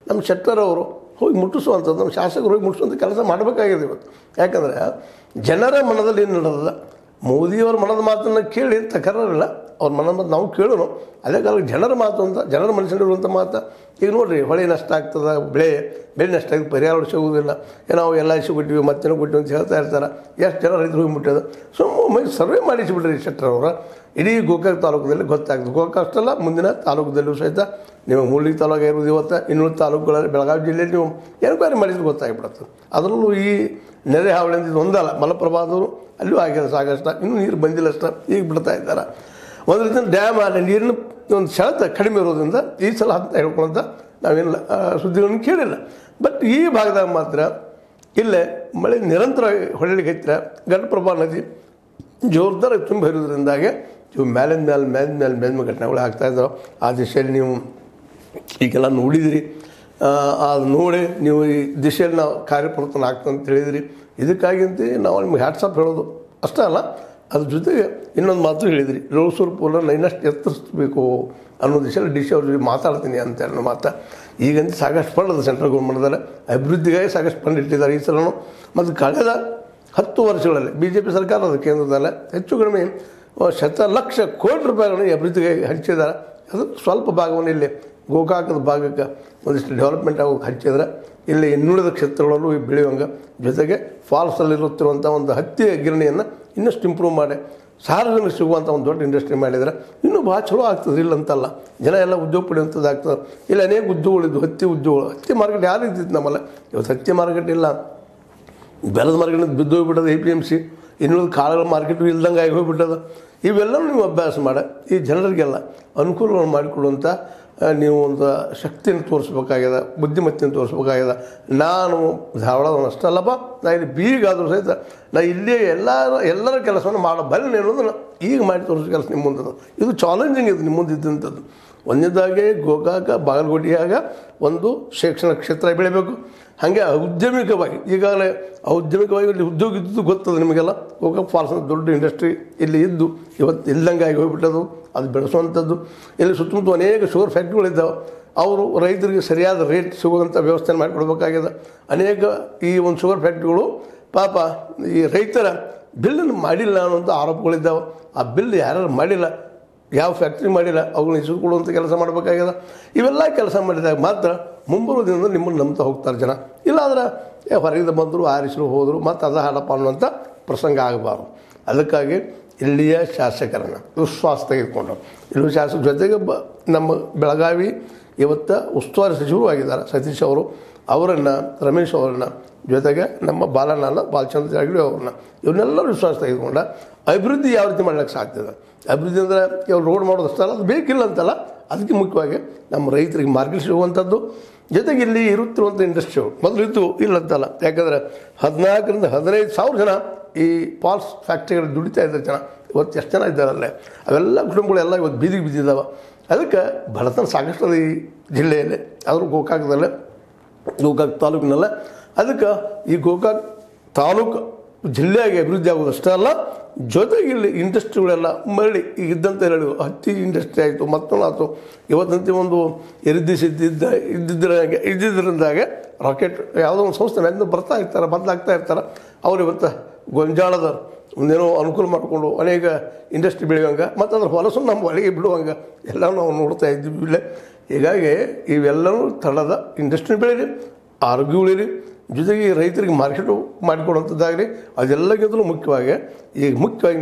ನಮ್ಮ ಶೆಟ್ಟರ್ ಅವರು ಹೋಗಿ ಮುಟ್ಟಿಸುವಂಥದ್ದು ನಮ್ಮ ಶಾಸಕರು ಹೋಗಿ ಮುಟ್ಟಿಸುವಂಥ ಕೆಲಸ ಮಾಡಬೇಕಾಗಿದೆ ಇವತ್ತು ಯಾಕಂದರೆ ಜನರ ಮನದಲ್ಲಿ ಏನು ನಡೆದ ಮೋದಿಯವರ ಮನದ ಮಾತನ್ನು ಕೇಳಿ ತಕರಲ್ಲ ಅವ್ರ ಮನದ ಮಾತು ನಾವು ಕೇಳೋಣ ಅದೇ ಕಾಲಕ್ಕೆ ಜನರ ಮಾತು ಅಂತ ಜನರ ಮನಸ್ಸಿನಲ್ಲಿರುವಂಥ ಮಾತು ಈಗ ನೋಡಿರಿ ಹೊಳೆ ನಷ್ಟ ಆಗ್ತದೆ ಬೆಳೆ ಬೆಳೆ ನಷ್ಟ ಆಗಿ ಪರಿಹಾರ ಸಿಗುವುದಿಲ್ಲ ಏನೋ ನಾವು ಎಲ್ ಐ ಸಿ ಕೊಟ್ಟಿವಿ ಮತ್ತೇನೋ ಕೊಟ್ಟಿವಿ ಅಂತ ಹೇಳ್ತಾ ಇರ್ತಾರೆ ಎಷ್ಟು ಜನ ರೈತರು ಹೋಗಿ ಮುಟ್ಟೋದು ಸುಮ್ಮನೆ ಸರ್ವೆ ಮಾಡಿಸಿಬಿಡ್ರಿ ಶೆಟ್ಟರ್ ಅವರ ಇಡೀ ಗೋಕಾಕ್ ತಾಲೂಕದಲ್ಲಿ ಗೊತ್ತಾಗ್ತದೆ ಗೋಕಾಕ್ ಅಷ್ಟಲ್ಲ ಮುಂದಿನ ತಾಲೂಕದಲ್ಲೂ ಸಹಿತ ನೀವು ಮೂಲಿ ತಾಲೂಕು ಇರೋದು ಇವತ್ತು ಇನ್ನೂರು ತಾಲೂಕುಗಳಲ್ಲಿ ಬೆಳಗಾವಿ ಜಿಲ್ಲೆಯಲ್ಲಿ ನೀವು ಎನ್ಕ್ವೈರಿ ಮಾಡಿದ್ರೆ ಗೊತ್ತಾಗಿಬಿಡುತ್ತೆ ಅದರಲ್ಲೂ ಈ ನೆರೆ ಹಾವಳಿಯಿಂದ ಇದು ಒಂದಲ್ಲ ಮಲಪ್ರಭಾದವರು ಅಲ್ಲೂ ಆಗಿದೆ ಸಾಕಷ್ಟು ಇನ್ನೂ ನೀರು ಬಂದಿಲ್ಲ ಅಷ್ಟ ಈಗ ಬಿಡ್ತಾ ಇದ್ದಾರೆ ಒಂದು ರೀತಿ ಡ್ಯಾಮ್ ಅಲ್ಲಿ ನೀರಿನ ಒಂದು ಸೆಳೆತ ಕಡಿಮೆ ಇರೋದ್ರಿಂದ ಈ ಸಲ ಅಂತ ಹೇಳ್ಕೊಂತ ನಾವೇನಿಲ್ಲ ಆ, ಸುದ್ದಿಗಳನ್ನು ಕೇಳಿಲ್ಲ ಬಟ್ ಈ ಭಾಗದಾಗ ಮಾತ್ರ ಇಲ್ಲೇ ಮಳೆ ನಿರಂತರವಾಗಿ ಹೊಳಿಲಿಕ್ಕೆ ಹತ್ತಿರ ಘಟಪ್ರಭಾ ನದಿ ಜೋರ್ದಾರ ತುಂಬ ಇರೋದ್ರಿಂದಾಗೆ ಇವು ಮೇಲಿನ ಮೇಲೆ ಮೇಲಿನ ಮೇಲೆ ಮೇಲಿನ ಘಟನೆಗಳು ಆಗ್ತಾ ಇದ್ದಾವೆ ಆ ದಿಶೆಯಲ್ಲಿ ನೀವು ಈಗೆಲ್ಲ ನೋಡಿದಿರಿ ಆ, ಅದು ನೋಡಿ ನೀವು ಈ ದಿಶೆಯಲ್ಲಿ ನಾವು ಕಾರ್ಯಪ್ರವರ್ತನ ಆಗ್ತದೆ ಅಂತ ಹೇಳಿದಿರಿ ಇದಕ್ಕಾಗಿಂತ ನಾವು ನಿಮ್ಗೆ ಹ್ಯಾಟ್ಸಪ್ ಹೇಳೋದು ಅಷ್ಟೇ ಅಲ್ಲ ಅದ್ರ ಜೊತೆಗೆ ಇನ್ನೊಂದು ಮಾತು ಹೇಳಿದಿರಿ ರೋಸೂರು ಪೋಲನ್ನು ಇನ್ನಷ್ಟು ಎತ್ತರಿಸಬೇಕು ಅನ್ನೋ ದಿಶೆಯಲ್ಲಿ ಡಿ ಸಿ ಅವ್ರ ಜೊತೆ ಮಾತಾಡ್ತೀನಿ ಅಂತ ಅನ್ನೋ ಮಾತು ಈಗಂತ ಸಾಕಷ್ಟು ಫಂಡ್ ಅದು ಸೆಂಟ್ರಲ್ ಗೌರ್ಮೆಂಟ್ದಲ್ಲಿ ಅಭಿವೃದ್ಧಿಗಾಗಿ ಸಾಕಷ್ಟು ಫಂಡ್ ಇಟ್ಟಿದ್ದಾರೆ ಈ ಸಲನು ಮತ್ತು ಕಳೆದ ಹತ್ತು ವರ್ಷಗಳಲ್ಲಿ ಬಿ ಜೆ ಪಿ ಸರ್ಕಾರದ ಕೇಂದ್ರದಲ್ಲಿ ಹೆಚ್ಚು ಕಡಿಮೆ ಆ, ಶತ ಲಕ್ಷ ಕೋಟಿ ರೂಪಾಯಿಗಳನ್ನು ಈ ಅಭಿವೃದ್ಧಿಗಾಗಿ ಹಂಚಿದ್ದಾರೆ ಅದು ಸ್ವಲ್ಪ ಭಾಗವನ್ನು ಇಲ್ಲಿ ಗೋಕಾಕದ ಭಾಗಕ್ಕೆ ಒಂದಿಷ್ಟು ಡೆವಲಪ್ಮೆಂಟ್ ಆಗೋಕೆ ಹಂಚಿದ್ರೆ ಇಲ್ಲಿ ಇನ್ನುಳಿದ ಕ್ಷೇತ್ರಗಳಲ್ಲೂ ಈ ಬೆಳೆಯುವಂಗೆ ಜೊತೆಗೆ ಫಾಲ್ಸಲ್ಲಿರುತ್ತಿರುವಂಥ ಒಂದು ಹತ್ತಿ ಗಿರಣಿಯನ್ನು ಇನ್ನಷ್ಟು ಇಂಪ್ರೂವ್ ಮಾಡಿ ಸಾರ್ವಜನಿಕ ಸಿಗುವಂಥ ಒಂದು ದೊಡ್ಡ ಇಂಡಸ್ಟ್ರಿ ಮಾಡಿದರೆ ಇನ್ನೂ ಭಾಳ ಚಲೋ ಆಗ್ತದೆ ಇಲ್ಲ ಅಂತಲ್ಲ ಜನ ಎಲ್ಲ ಉದ್ಯೋಗ ಪಡೆಯುವಂಥದ್ದು ಆಗ್ತದೆ ಇಲ್ಲಿ ಅನೇಕ ಉದ್ಯೋಗಗಳಿದ್ದು ಹತ್ತಿ ಉದ್ಯೋಗಗಳು ಹತ್ತಿ ಮಾರ್ಕೆಟ್ ಯಾರು ಇದ್ದಿದ್ದು ನಮ್ಮಲ್ಲ ಇವತ್ತು ಹತ್ತಿ ಮಾರ್ಕೆಟ್ ಇಲ್ಲ ಬೆಲ್ಲದ ಮಾರ್ಕೆಟ್ ಬಿದ್ದು ಹೋಗ್ಬಿಟ್ಟದ ಎ ಪಿ ಎಮ್ ಸಿ ಇನ್ನುಳಿದ ಕಾಳುಗಳ ಮಾರ್ಕೆಟು ಇಲ್ದಂಗೆ ಆಗಿ ಹೋಗ್ಬಿಟ್ಟದ ಇವೆಲ್ಲವೂ ನೀವು ಅಭ್ಯಾಸ ಮಾಡ ಈ ಜನರಿಗೆಲ್ಲ ಅನುಕೂಲವನ್ನು ಮಾಡಿಕೊಡುವಂಥ ಆ, ನೀವು ಒಂದು ಶಕ್ತಿಯನ್ನು ತೋರಿಸ್ಬೇಕಾಗ್ಯದ ಬುದ್ಧಿಮತ್ತೆಯನ್ನು ತೋರಿಸ್ಬೇಕಾಗ್ಯದ ನಾನು ಧಾರವಾಡದವನು ಅಷ್ಟಲ್ಲಪ್ಪ ನಾ ಇಲ್ಲಿ ಬೀಗಾದರೂ ಸಹಿತ ನಾ ಇಲ್ಲೇ ಎಲ್ಲರ ಎಲ್ಲರ ಕೆಲಸವನ್ನು ಮಾಡೋ ಬಲ್ಲ ಅನ್ನೋದನ್ನು ಈಗ ಮಾಡಿ ತೋರಿಸೋ ಕೆಲಸ ನಿಮ್ಮ ಮುಂದೆ ಇದು ಚಾಲೆಂಜಿಂಗ್ ಇದು ನಿಮ್ಮ ಮುಂದೆ ಇದ್ದಂಥದ್ದು ಒಂದನೇದಾಗಿ ಗೋಕಾಕ ಬಾಗಲಕೋಟೆಯಾಗ ಒಂದು ಶಿಕ್ಷಣ ಕ್ಷೇತ್ರ ಬೆಳಿಬೇಕು ಹಾಗೆ ಔದ್ಯಮಿಕವಾಗಿ ಈಗಾಗಲೇ ಔದ್ಯಮಿಕವಾಗಿ ಇಲ್ಲಿ ಉದ್ಯೋಗ ಇದ್ದು ಗೊತ್ತದ ನಿಮಗೆಲ್ಲ ಗೋಕಾಕ್ ಫಾಲ್ಸ್ ಅಂತ ದೊಡ್ಡ ಇಂಡಸ್ಟ್ರಿ ಇಲ್ಲಿ ಇದ್ದು ಇವತ್ತು ಇಲ್ದಂಗೆ ಆಗಿ ಹೋಗ್ಬಿಟ್ಟದು ಅದು ಬೆಳೆಸುವಂಥದ್ದು ಇಲ್ಲಿ ಸುತ್ತಮುತ್ತ ಅನೇಕ ಶುಗರ್ ಫ್ಯಾಕ್ಟ್ರಿಗಳಿದ್ದಾವೆ ಅವರು ರೈತರಿಗೆ ಸರಿಯಾದ ರೇಟ್ ಸಿಗುವಂಥ ವ್ಯವಸ್ಥೆ ಮಾಡಿಕೊಡ್ಬೇಕಾಗಿದೆ ಅನೇಕ ಈ ಒಂದು ಶುಗರ್ ಫ್ಯಾಕ್ಟ್ರಿಗಳು ಪಾಪ ಈ ರೈತರ ಬಿಲ್ಲನ್ನು ಮಾಡಿಲ್ಲ ಅನ್ನೋಂಥ ಆರೋಪಗಳಿದ್ದಾವೆ ಆ ಬಿಲ್ ಯಾರು ಮಾಡಿಲ್ಲ ಯಾವ ಫ್ಯಾಕ್ಟ್ರಿ ಮಾಡಿಲ್ಲ ಅವುಗಳನ್ನ ಇಸ್ದು ಕೊಡುವಂಥ ಕೆಲಸ ಮಾಡಬೇಕಾಗ್ಯದ ಇವೆಲ್ಲ ಕೆಲಸ ಮಾಡಿದಾಗ ಮಾತ್ರ ಮುಂಬರುವ ದಿನದಲ್ಲಿ ನಿಮ್ಮನ್ನು ನಂಬ್ತಾ ಹೋಗ್ತಾರೆ ಜನ ಇಲ್ಲಾಂದ್ರೆ ಏ ಹೊರಗಿಂದ ಬಂದರು ಆರಿಸಲು ಹೋದರು ಮತ್ತು ಅದ ಹಾಡಪ್ಪ ಅನ್ನುವಂಥ ಪ್ರಸಂಗ ಆಗಬಾರ್ದು ಅದಕ್ಕಾಗಿ ಇಲ್ಲಿಯ ಶಾಸಕರನ್ನು ವಿಶ್ವಾಸ ತೆಗೆದುಕೊಂಡು ಇಲ್ಲಿ ಶಾಸಕ ಜೊತೆಗೆ ಬ ನಮ್ಮ ಬೆಳಗಾವಿ ಇವತ್ತು ಉಸ್ತುವಾರಿ ಸಚಿವರು ಆಗಿದ್ದಾರೆ ಸತೀಶ್ ಅವರು ಅವರನ್ನು ರಮೇಶ್ ಅವರನ್ನು ಜೊತೆಗೆ ನಮ್ಮ ಬಾಲನಾಲ ಬಾಲಚಂದ್ರ ಜಾಗಡಿ ಅವ್ರನ್ನ ಇವನ್ನೆಲ್ಲರೂ ವಿಶ್ವಾಸ ತೆಗೆದುಕೊಂಡ ಅಭಿವೃದ್ಧಿ ಯಾವ ರೀತಿ ಮಾಡ್ಲಿಕ್ಕೆ ಸಾಧ್ಯ ಅಭಿವೃದ್ಧಿ ಅಂದರೆ ಇವಾಗ ರೋಡ್ ಮಾಡೋದು ಅಷ್ಟಲ್ಲ ಅದು ಬೇಕಿಲ್ಲ ಅಂತಲ್ಲ ಅದಕ್ಕೆ ಮುಖ್ಯವಾಗಿ ನಮ್ಮ ರೈತರಿಗೆ ಮಾರ್ಕೆಟ್ ಸಿಗುವಂಥದ್ದು ಜೊತೆಗೆ ಇಲ್ಲಿ ಇರುತ್ತಿರುವಂಥ ಇಂಡಸ್ಟ್ರಿಗಳು ಮೊದಲು ಇದ್ದು ಇಲ್ಲ ಅಂತಲ್ಲ ಯಾಕಂದರೆ ಹದಿನಾಲ್ಕರಿಂದ ಹದಿನೈದು ಸಾವಿರ ಜನ ಈ ಪಾಲ್ಸ್ ಫ್ಯಾಕ್ಟ್ರಿಗಳು ದುಡಿತಾ ಇದ್ದಾರೆ ಜನ ಇವತ್ತು ಎಷ್ಟು ಜನ ಇದ್ದಾರಲ್ಲೇ ಅವೆಲ್ಲ ಕುಟುಂಬಗಳೆಲ್ಲ ಇವತ್ತು ಬೀದಿಗೆ ಬಿದ್ದಿದ್ದಾವೆ ಅದಕ್ಕೆ ಬಡತನ ಸಾಕಷ್ಟು ಅದ ಈ ಜಿಲ್ಲೆಯಲ್ಲಿ ಆದರೂ ಗೋಕಾಕದಲ್ಲೇ ಗೋಕಾಕ್ ತಾಲೂಕಿನಲ್ಲ ಅದಕ್ಕೆ ಈ ಗೋಕಾಕ್ ತಾಲೂಕು ಜಿಲ್ಲೆಯಾಗಿ ಅಭಿವೃದ್ಧಿ ಆಗೋದು ಅಷ್ಟೇ ಅಲ್ಲ ಜೊತೆಗೆ ಇಲ್ಲಿ ಇಂಡಸ್ಟ್ರಿಗಳೆಲ್ಲ ಮರಳಿ ಈಗ ಇದ್ದಂತ ಹೇಳಿ ಹತ್ತಿ ಇಂಡಸ್ಟ್ರಿ ಆಯಿತು ಮತ್ತೊಂದು ಆಯಿತು ಇವತ್ತಂತೆ ಒಂದು ಎರಿದಿಸ್ ಇದ್ದಿದ್ದ ಇದ್ದಿದ್ರಾಗೆ ಇದ್ದಿದ್ದರಿಂದಾಗೆ ರಾಕೆಟ್ ಯಾವುದೋ ಒಂದು ಸಂಸ್ಥೆ ಮೇಲಿಂದ ಬರ್ತಾ ಇರ್ತಾರೆ ಬದಲಾಗ್ತಾ ಇರ್ತಾರೆ ಅವ್ರು ಇವತ್ತು ಗೊಂಜಾಳದ ಒಂದೇನೋ ಅನುಕೂಲ ಮಾಡಿಕೊಂಡು ಅನೇಕ ಇಂಡಸ್ಟ್ರಿ ಬೆಳೆಯುವಂಗೆ ಮತ್ತು ಅದ್ರ ಹೊಲಸನ್ನು ನಮ್ಮ ಒಳಗೆ ಬಿಡುವಂಗೆ ಎಲ್ಲ ನಾವು ನೋಡ್ತಾ ಇದ್ದೀವಿ ಇಲ್ಲೇ ಹೀಗಾಗಿ ಇವೆಲ್ಲವೂ ತಳದ ಇಂಡಸ್ಟ್ರಿ ಬೆಳೀರಿ ಆರೋಗ್ಯ ಉಳಿರಿ ಜೊತೆಗೆ ರೈತರಿಗೆ ಮಾರ್ಕೆಟು ಮಾಡಿಕೊಡುವಂಥದ್ದಾಗಲಿ ಅದೆಲ್ಲಕ್ಕಿಂತಲೂ ಮುಖ್ಯವಾಗಿ ಈಗ ಮುಖ್ಯವಾಗಿ